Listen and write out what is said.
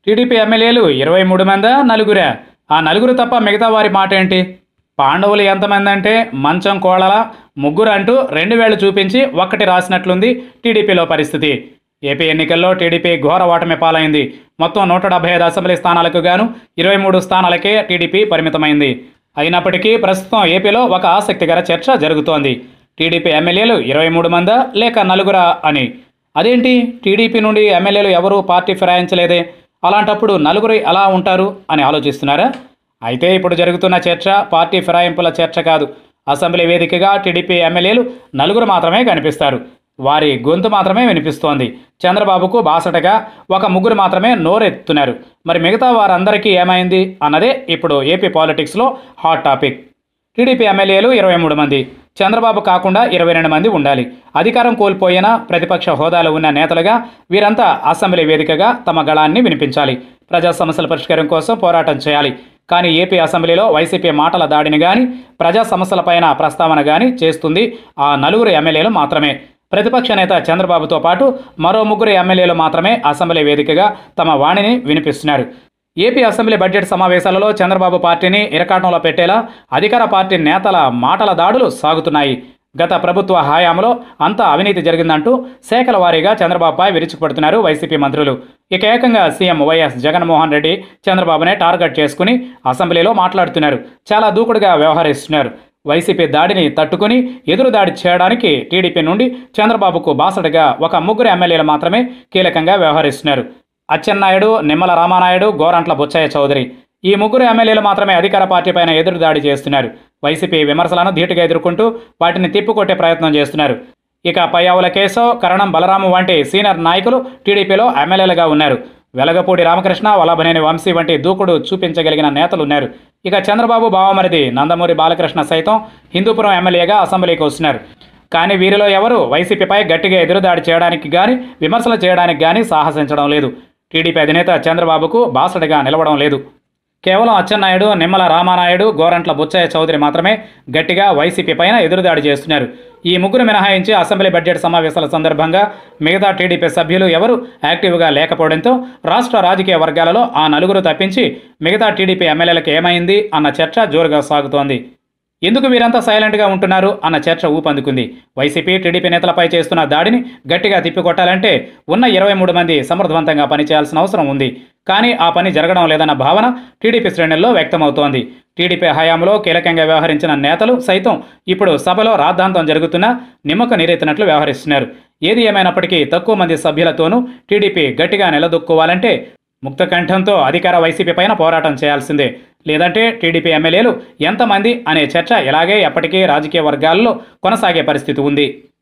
TDP ఎమ్మెల్యేలు ఇరవై మూడు మందా నలుగురా ఆ నలుగురు తప్ప మిగతా వారి మాట ఏంటి పాండవులు ఎంతమంది అంటే మంచం కోళల ముగ్గురు అంటూ రెండు వేళ్లు చూపించి ఒక్కటి రాసినట్లుంది టీడీపీలో పరిస్థితి ఏపీ ఎన్నికల్లో టీడీపీ ఘోర ఓటమి పాలైంది మొత్తం నూట డెబ్బై ఐదు అసెంబ్లీ స్థానాలకు గాను ఇరవై మూడు స్థానాలకే టీడీపీ పరిమితమైంది అయినప్పటికీ ప్రస్తుతం ఏపీలో ఒక ఆసక్తికర చర్చ జరుగుతోంది టీడీపీ ఎమ్మెల్యేలు ఇరవై మూడు మందా లేక నలుగురా అని అదేంటి టీడీపీ నుండి ఎమ్మెల్యేలు ఎవరూ పార్టీ ఫిరాయించలేదే అలాంటప్పుడు నలుగురు ఎలా ఉంటారు అని ఆలోచిస్తున్నారా అయితే ఇప్పుడు జరుగుతున్న చర్చ పార్టీ ఫిరాయింపుల చర్చ కాదు అసెంబ్లీ వేదికగా టీడీపీ ఎమ్మెల్యేలు నలుగురు మాత్రమే కనిపిస్తారు వారి గొంతు మాత్రమే వినిపిస్తోంది చంద్రబాబుకు బాసటగా ఒక ముగ్గురు మాత్రమే నోరెత్తున్నారు మరి మిగతా వారందరికీ ఏమైంది అన్నదే ఇప్పుడు ఏపీ పాలిటిక్స్లో హాట్ టాపిక్ టీడీపీ ఎమ్మెల్యేలు ఇరవై మూడు మంది చంద్రబాబు కాకుండా ఇరవై రెండు మంది ఉండాలి అధికారం కోల్పోయిన ప్రతిపక్ష హోదాలో ఉన్న నేతలుగా వీరంతా అసెంబ్లీ వేదికగా తమ గళాన్ని వినిపించాలి ప్రజా సమస్యల పరిష్కారం కోసం పోరాటం చేయాలి కానీ ఏపీ అసెంబ్లీలో వైసీపీ మాటల దాడిని గాని ప్రజా సమస్యలపైన ప్రస్తావన గాని చేస్తుంది ఆ నలుగురు ఎమ్మెల్యేలు మాత్రమే ప్రతిపక్ష నేత చంద్రబాబుతో పాటు మరో ముగ్గురు ఎమ్మెల్యేలు మాత్రమే అసెంబ్లీ వేదికగా తమ వాణిని వినిపిస్తున్నారు ఏపీ అసెంబ్లీ బడ్జెట్ సమావేశాలలో చంద్రబాబు పార్టీని ఇరకాటంలో పెట్టేలా అధికార పార్టీ నేతల మాటల దాడులు సాగుతున్నాయి గత ప్రభుత్వ హయాంలో అంతా అవినీతి జరిగిందంటూ శాఖల వారీగా చంద్రబాబుపై విరుచుకుపడుతున్నారు వైసీపీ మంత్రులు ఇక ఏకంగా సీఎం వైఎస్ జగన్మోహన్ రెడ్డి చంద్రబాబునే టార్గెట్ చేసుకుని అసెంబ్లీలో మాట్లాడుతున్నారు చాలా దూకుడుగా వ్యవహరిస్తున్నారు వైసీపీ దాడిని తట్టుకుని ఎదురు దాడి చేయడానికి టీడీపీ నుండి చంద్రబాబుకు బాసటగా ఒక ముగ్గురు ఎమ్మెల్యేలు మాత్రమే కీలకంగా వ్యవహరిస్తున్నారు అచ్చెన్నాయుడు నిమ్మల రామానాయుడు గోరంట్ల బుచ్చయ్య చౌదరి ఈ ముగ్గురు ఎమ్మెల్యేలు మాత్రమే అధికార పార్టీ పైన ఎదురు దాడి చేస్తున్నారు వైసీపీ విమర్శలను ధీటుగా ఎదుర్కొంటూ వాటిని తిప్పుకొట్టే ప్రయత్నం చేస్తున్నారు ఇక పయ్యావుల కేశవ్ కరణం బలరాము వంటి సీనియర్ నాయకులు టీడీపీలో ఎమ్మెల్యేలుగా ఉన్నారు వెలగపూడి రామకృష్ణ వల్లభనేని వంశీ వంటి దూకుడు చూపించగలిగిన నేతలు ఉన్నారు ఇక చంద్రబాబు బావమరిది నందమూరి బాలకృష్ణ సైతం హిందూపురం ఎమ్మెల్యేగా అసెంబ్లీకి వస్తున్నారు కానీ వీరిలో ఎవరు వైసీపీపై గట్టిగా ఎదురుదాడి చేయడానికి గాని విమర్శలు చేయడానికి గాని సాహసించడం లేదు టీడీపీ అధినేత చంద్రబాబుకు బాసటగా నిలవడం లేదు కేవలం అచ్చెన్నాయుడు నిమ్మల రామానాయుడు గోరంట్ల బుచ్చయ్య చౌదరి మాత్రమే గట్టిగా వైసీపీ పైన ఎదురుదాడి చేస్తున్నారు ఈ ముగ్గురు మినహాయించి అసెంబ్లీ బడ్జెట్ సమావేశాల సందర్భంగా మిగతా టీడీపీ సభ్యులు ఎవరు యాక్టివ్గా లేకపోవడంతో రాష్ట్ర రాజకీయ వర్గాలలో ఆ నలుగురు తప్పించి మిగతా టీడీపీ ఎమ్మెల్యేలకు ఏమైంది అన్న చర్చ జోరుగా సాగుతోంది ఎందుకు వీరంతా సైలెంట్గా ఉంటున్నారు అన్న చర్చ ఊపందుకుంది వైసీపీ టీడీపీ నేతలపై చేస్తున్న దాడిని గట్టిగా తిప్పికొట్టాలంటే ఉన్న ఇరవై మూడు మంది సమర్థవంతంగా పనిచేయాల్సిన అవసరం ఉంది కానీ ఆ పని జరగడం లేదన్న భావన టీడీపీ శ్రేణుల్లో వ్యక్తమవుతోంది టీడీపీ హయాంలో కీలకంగా వ్యవహరించిన నేతలు సైతం ఇప్పుడు సభలో రాద్ధాంతం జరుగుతున్నా నిమ్మక నీరెత్తినట్లు వ్యవహరిస్తున్నారు ఏది ఏమైనప్పటికీ తక్కువ మంది సభ్యులతోనూ టీడీపీ గట్టిగా నిలదొక్కుకోవాలంటే ముక్త కంఠంతో అధికార వైసీపీ పైన పోరాటం చేయాల్సిందే లేదంటే టీడీపీ ఎమ్మెల్యేలు ఎంతమంది అనే చర్చ ఇలాగే ఎప్పటికీ రాజకీయ వర్గాల్లో కొనసాగే పరిస్థితి ఉంది